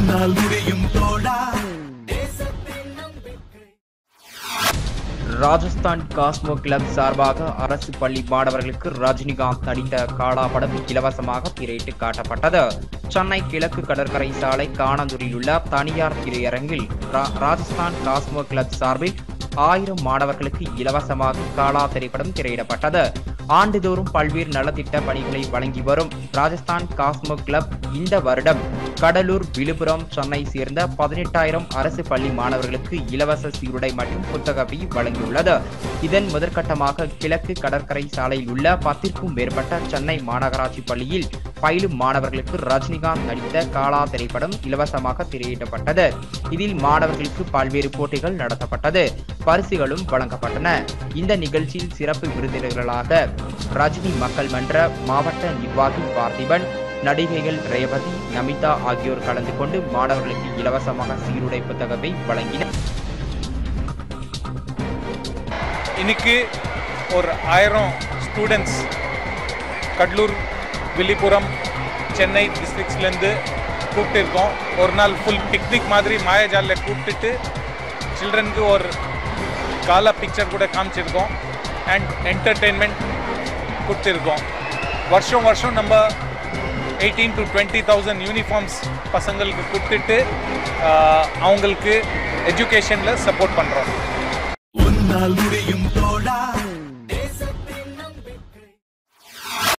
உன்னால் முடியும் தோழா ராஜஸ்தான் காஸ்மோ கிளப் சார்பாக அரசு பள்ளி மாணவர்களுக்கு ரஜினிகாந்த் நடித்த காலா படம் இலவசமாக திரையிட்டு காட்டப்பட்டது சென்னை கிழக்கு கடற்கரை சாலை காணந்தூரில் உள்ள தனியார் திரையரங்கில் ரா- ராஜஸ்தான் காஸ்மோ கிளப் சார்பில் ஆயிரம் மாணவர்களுக்கு இலவசமாக காலா திரைப்படம் திரையிடப்பட்டது ஆண்டுதோறும் பல்வேறு நலத்திட்ட பணிகளை வழங்கி வரும் ராஜஸ்தான் காஸ்மோ கிளப் இந்த வருடம் கடலூர் விழுப்புரம் சென்னை சேர்ந்த பதினெட்டாயிரம் அரசு பள்ளி மாணவர்களுக்கு இலவச சீருடை மற்றும் புத்தகப்பை வழங்கியுள்ளது இதன் முதற்கட்டமாக கிழக்கு கடற்கரை சாலையில் உள்ள பத்திற்கும் மேற்பட்ட சென்னை மாநகராட்சி பள்ளியில் பயிலும் மாணவர்களுக்கு ரஜினிகாந்த் நடித்த காலா திரைப்படம் இலவசமாக திரையிடப்பட்டது இதில் மாணவர்களுக்கு பல்வேறு போட்டிகள் நடத்தப்பட்டது பரிசுகளும் வழங்கப்பட்டன இந்த நிகழ்ச்சியில் சிறப்பு விருந்தினர்களாக ரஜினி மக்கள் மன்ற மாவட்ட நிர்வாகி பார்த்திபன் நடிகைகள் ரேவதி நமிதா ஆகியோர் கலந்து கொண்டு மாணவர்களுக்கு இலவசமாக சீருடை புத்தகத்தை வழங்கினர் இன்னைக்கு ஒரு ஆயிரம் ஸ்டூடெண்ட்ஸ் கடலூர் வில்லிபுரம் சென்னை டிஸ்ட்ரிக்ஸ்லேருந்து கூப்பிட்டு இருக்கோம் ஒரு நாள் ஃபுல் பிக்னிக் மாதிரி மாயாஜாலில் கூப்பிட்டுட்டு சில்ட்ரனுக்கு ஒரு காலா பிக்சர் கூட காமிச்சிருக்கோம் அண்ட் என்டர்டெயின்மெண்ட் கொடுத்துருக்கோம் வருஷம் வருஷம் நம்ம eighteen to twenty thousand uniforms பசங்களுக்கு கொடுத்துட்டு ஆஹ், அவங்களுக்கு எஜுகேஷனில் சப்போர்ட் பண்ணுறோம் உன்னால் முடியும் தோழா